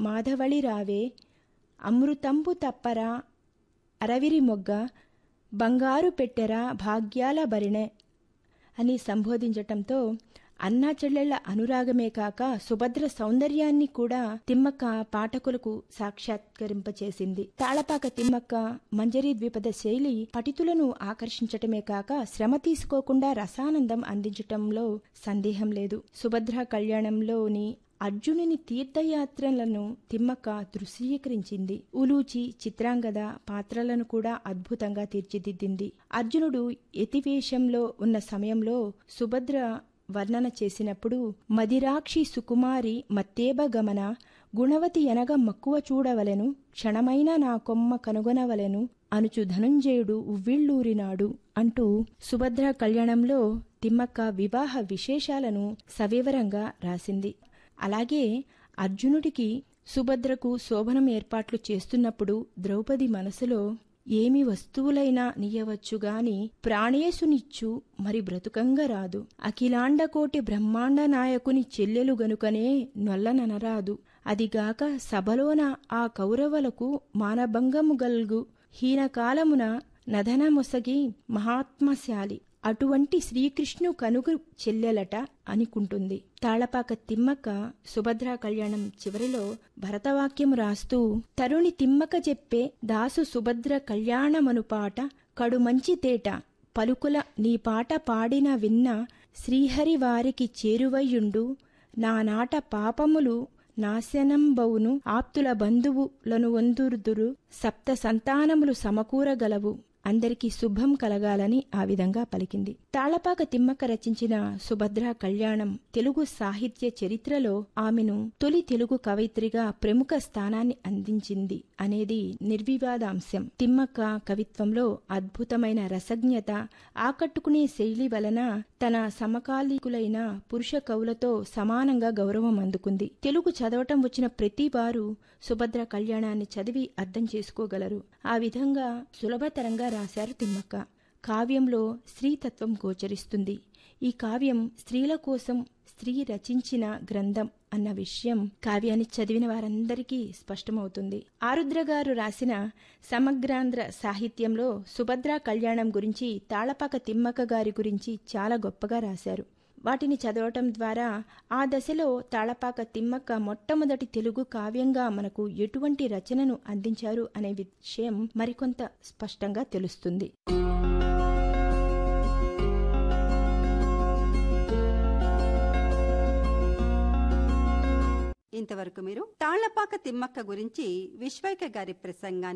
మాధవళి రావే అమృతంబు తప్పరా అరవిరి మొగ్గ బంగారు పెట్టెరా భాగ్యాల బరిణె అని సంబోధించటంతో అన్నా చెల్లెళ్ల అనురాగమే కాక సుభద్ర సౌందర్యాన్ని కూడా తిమ్మక్క పాఠకులకు సాక్షాత్కరింపచేసింది తాళపాక తిమ్మక్క మంజరీ ద్విపద శైలి పఠితులను ఆకర్షించటమే కాక శ్రమ తీసుకోకుండా రసానందం అందించటంలో సందేహం లేదు సుభద్ర కళ్యాణంలోని అర్జునుని తీర్థయాత్రలను తిమ్మక్క దృశ్యీకరించింది ఉలూచి చిత్రాంగద పాత్రలను కూడా అద్భుతంగా తీర్చిదిద్దింది అర్జునుడు యతివేషంలో ఉన్న సమయంలో సుభద్ర వర్ణన చేసినప్పుడు మదిరాక్షి సుకుమారి మత్తేబ గమన గుణవతి ఎనగ మక్కువ చూడవలెను క్షణమైన నా కొమ్మ కనుగొనవలెను అనుచు ధనుంజయుడు ఉవ్విళ్ళూరినాడు అంటూ సుభద్ర కళ్యాణంలో తిమ్మక్క వివాహ విశేషాలను సవివరంగా రాసింది అలాగే అర్జునుడికి సుభద్రకు శోభనం ఏర్పాట్లు చేస్తున్నప్పుడు ద్రౌపది మనసులో ఏమి వస్తువులైనా నీయవచ్చుగాని ప్రాణేశునిచ్చు మరి బ్రతుకంగా రాదు అఖిలాండకోటి బ్రహ్మాండ నాయకుని చెల్లెలు గనుకనే నొల్లననరాదు అదిగాక సభలోన ఆ కౌరవులకు మానభంగము గల్గు హీనకాలమున నదనమొసగి మహాత్మశాలి అటువంటి శ్రీకృష్ణు కనుగు చెల్లెలట అనుకుంటుంది తాళపాక తిమ్మక్క సుభద్రా కళ్యాణం చివరిలో భరతవాక్యం రాస్తూ తరుణి తిమ్మక చెప్పే దాసు సుభద్ర కళ్యాణమను పాట కడు మంచి తేట పలుకుల నీ పాట పాడిన విన్న శ్రీహరి వారికి చేరువయ్యుండు నా నాట పాపములు నాశనంబవును ఆప్తుల బంధువులను వందురుదురు సప్త సంతానములు సమకూరగలవు అందరికీ శుభం కలగాలని ఆ విధంగా పలికింది తాళపాక తిమ్మక్క రచించిన సుభద్ర కళ్యాణం తెలుగు సాహిత్య చరిత్రలో ఆమెను తొలి తెలుగు కవయిత్రిగా ప్రముఖ స్థానాన్ని అందించింది అనేది నిర్వివాదాంశం తిమ్మక్క కవిత్వంలో అద్భుతమైన రసజ్ఞత ఆకట్టుకునే శైలి వలన తన సమకాలీకులైన పురుష కవులతో సమానంగా గౌరవం అందుకుంది తెలుగు చదవటం వచ్చిన ప్రతి వారు సుభద్ర కళ్యాణాన్ని చదివి అర్థం చేసుకోగలరు ఆ విధంగా సులభతరంగా రాశారు తిమ్మక్క కావ్యంలో స్త్రీతత్వం గోచరిస్తుంది ఈ కావ్యం స్త్రీల కోసం స్త్రీ రచించిన గ్రంథం అన్న విషయం కావ్యాన్ని చదివిన వారందరికీ స్పష్టమవుతుంది ఆరుద్ర గారు రాసిన సమగ్రాంధ్ర సాహిత్యంలో సుభద్రా కళ్యాణం గురించి తాళపాక తిమ్మక్క గారి గురించి చాలా గొప్పగా రాశారు వాటిని చదవటం ద్వారా ఆ దశలో తాళపాక తిమ్మక్క మొట్టమొదటి తెలుగు కావ్యంగా మనకు ఎటువంటి రచనను అందించారు అనే విషయం మరికొంత స్పష్టంగా తెలుస్తుంది ఇంతవరకు మీరు తాళ్లపాక తిమ్మక్క గురించి విశ్వైక గారి ప్రసంగాన్ని